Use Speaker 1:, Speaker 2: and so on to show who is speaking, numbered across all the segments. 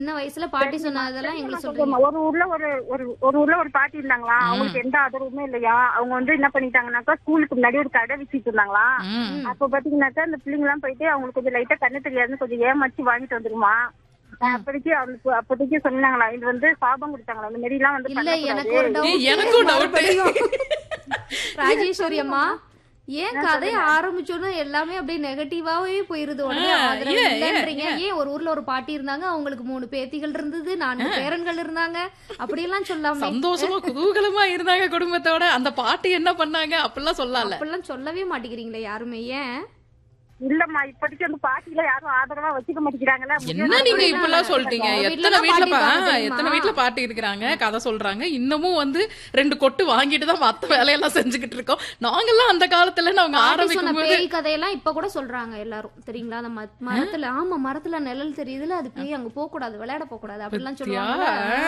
Speaker 1: சின்ன வயசுல பாட்டி சொன்னதெல்லாம் எங்களுக்கு
Speaker 2: சொல்றேன்.
Speaker 1: சொல்றீங்க
Speaker 2: ஒரு ஊர்ல ஒரு ஒரு ஒரு ஊர்ல ஒரு பாட்டி இருந்தாங்களா அவங்களுக்கு எந்த ஆதரவுமே இல்லையா அவங்க வந்து என்ன பண்ணிட்டாங்கன்னாக்கா ஸ்கூலுக்கு முன்னாடி ஒரு கடை வச்சுட்டு இருந்தாங்களா
Speaker 3: ம்.
Speaker 2: அப்ப பாத்தீங்கன்னாக்கா அந்த பிள்ளைங்க எல்லாம் போயிட்டு அவங்களுக்கு கொஞ்சம் லைட்டா கண்ணு தெரியாதுன்னு கொஞ்சம் ஏமாச்சி வாங்கிட்டு வந்துருமா அப்போதைக்கு அவனுக்கு அப்போதைக்கு சொன்னாங்களா இது வந்து சாபம் கொடுத்தாங்களா இந்த மாதிரி எல்லாம் வந்து
Speaker 1: இல்ல எனக்கு ஒரு
Speaker 2: பண்ணக்கூடாது.
Speaker 3: ஏய்,
Speaker 1: டவுட்
Speaker 3: எனக்கும் doubt.
Speaker 1: மறுபடியும் ராஜேஸ்வரி அம்மா ஏன் கதைய ஆரம்பிச்சோன்னா எல்லாமே அப்படியே நெகட்டிவாவே போயிருது உடனே
Speaker 3: ஆ,
Speaker 1: ஆதரவு
Speaker 3: ஏன்,
Speaker 1: இல்லைன்றீங்க ஏன் ஒரு ஊர்ல ஒரு பாட்டி இருந்தாங்க அவங்களுக்கு மூணு பேத்திகள் இருந்தது நான்கு பேரன்கள் இருந்தாங்க அப்படியெல்லாம் சொல்லாம
Speaker 3: சந்தோஷமா குதூகலமா இருந்தாங்க குடும்பத்தோட அந்த பாட்டி என்ன பண்ணாங்க அப்படிலாம் சொல்லல
Speaker 1: அப்படிலாம் சொல்லவே மாட்டேங்கிறீங்களே யாருமே ஏன்
Speaker 2: இல்லம்மா இப்போதைக்கு வந்து பாட்டில யாரும் ஆதரவா வச்சுக்க மாட்டேங்கிறாங்களா
Speaker 3: என்ன நீங்க இப்பெல்லாம் சொல்றீங்க
Speaker 1: அவங்க
Speaker 3: எத்தனை
Speaker 1: வீட்ல
Speaker 3: வீட்ல பா-
Speaker 1: பாட்டி இருக்காங்க
Speaker 3: ஆ, எத்தனை
Speaker 1: தெரியுமா?
Speaker 3: வீட்ல பாட்டி இருக்கிறாங்க கதை சொல்றாங்க இன்னமும் வந்து ரெண்டு கொட்டு வாங்கிட்டு தான் மத்த வேலையெல்லாம் செஞ்சுக்கிட்டு இருக்கோம் நாங்கெல்லாம் அந்த காலத்துல அவங்க
Speaker 1: பாட்டி
Speaker 3: ஆரம்பிக்கும்
Speaker 1: சொன்ன
Speaker 3: போது
Speaker 1: பேய் கதையெல்லாம் இப்ப கூட சொல்றாங்க எல்லாரும் தெரியுங்களா அந்த ம- மரத்துல ஆமா மரத்துல நிழல் தெரியுதுல அது பேய் அங்க போக கூடாது விளையாட போக கூடாது அப்படிலாம் சொல்லுவாங்க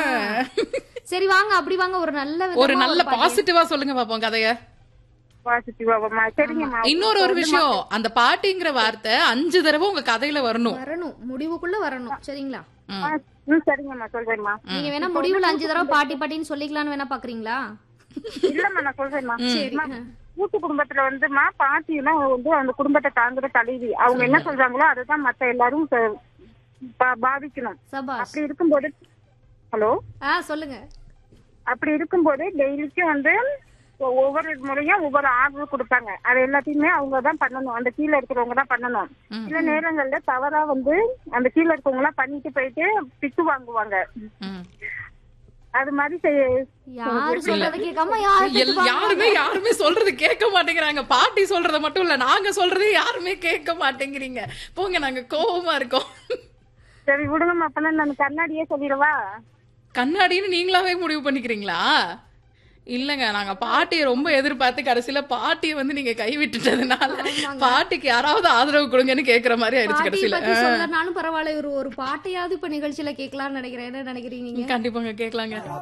Speaker 1: சரி வாங்க அப்படி வாங்க ஒரு நல்ல
Speaker 3: ஒரு
Speaker 1: விதமா
Speaker 3: நல்ல
Speaker 1: பாட்டி-
Speaker 3: பாசிட்டிவா சொல்லுங்க பாப்போம் கதைய
Speaker 2: பாசிட்டிவாமா சரிங்கம்மா
Speaker 3: இன்னொரு ஒரு விஷயம் அந்த பாட்டிங்கிற வார்த்தை அஞ்சு தடவை உங்க கதையில வரணும்
Speaker 1: வரணும் முடிவுக்குள்ள வரணும் சரிங்களா
Speaker 2: ஆ, ம் சரிங்கம்மா சொல்றேன்மா
Speaker 1: நீங்க வேணா முடிவுல அஞ்சு தடவை பாட்டி பாட்டின்னு சொல்லிக்கலாம்னு வேணா பாக்குறீங்களா
Speaker 2: இல்லம்மா நான் சொல்றேன்மா
Speaker 1: சரி
Speaker 2: அம்மா, கூட்டு குடும்பத்துல வந்துமா பாட்டினா வந்து அந்த குடும்பத்தை தாங்குற தலைவி அவங்க என்ன சொல்றாங்களோ அதுதான் மத்த எல்லாரும் ச- பா- பாதிக்கணும்
Speaker 1: சபாஷ்
Speaker 2: அப்படி இருக்கும்போது ஹலோ
Speaker 1: ஆ சொல்லுங்க
Speaker 2: அப்படி இருக்கும்போது டெய்லிக்கும் வந்து ஒ- ஒவ்வொரு முறையும் ஒவ்வொரு ஆர்டர் கொடுப்பாங்க அது எல்லாத்தையுமே அவங்க தான் பண்ணணும் அந்த கீழே இருக்கிறவங்க தான் பண்ணணும்
Speaker 3: ம்.
Speaker 2: சில நேரங்கள்ல தவறா வந்து அந்த கீழே இருக்கவங்க எல்லாம் பண்ணிட்டு போயிட்டு திட்டு வாங்குவாங்க
Speaker 3: ம்.
Speaker 2: அது மாதிரி செய்ய
Speaker 1: யாரு சொல்றத கேட்காம யாரு
Speaker 3: எல்- யாருமே யாருமே சொல்றது கேட்க மாட்டேங்கிறாங்க பாட்டி சொல்றத மட்டும் இல்ல நாங்க சொல்றதே யாருமே கேட்க மாட்டேங்கிறீங்க போங்க நாங்க கோவமா இருக்கோம்
Speaker 2: சரி விடுங்கம்மா அப்பனா நான் கண்ணாடியே சொல்லிடவா
Speaker 3: கண்ணாடின்னு நீங்களாவே முடிவு பண்ணிக்கிறீங்களா இல்லங்க நாங்க பாட்டியை ரொம்ப எதிர்பார்த்து கடைசியில பாட்டியை வந்து நீங்க கைவிட்டுட்டதுனால பாட்டிக்கு யாராவது ஆதரவு கொடுங்கன்னு கேக்குற மாதிரி ஆயிடுச்சு
Speaker 1: பாட்டி
Speaker 3: கடைசியில
Speaker 1: பத்தி சொல்லனாலும் பரவாயில்ல ஒரு ஒரு பாட்டையாவது இப்ப நிகழ்ச்சியில கேட்கலாம்னு நினைக்கிறேன் என்ன நினைக்கிறீங்க நீங்க
Speaker 3: கண்டிப்பாங்க கேட்கலாங்க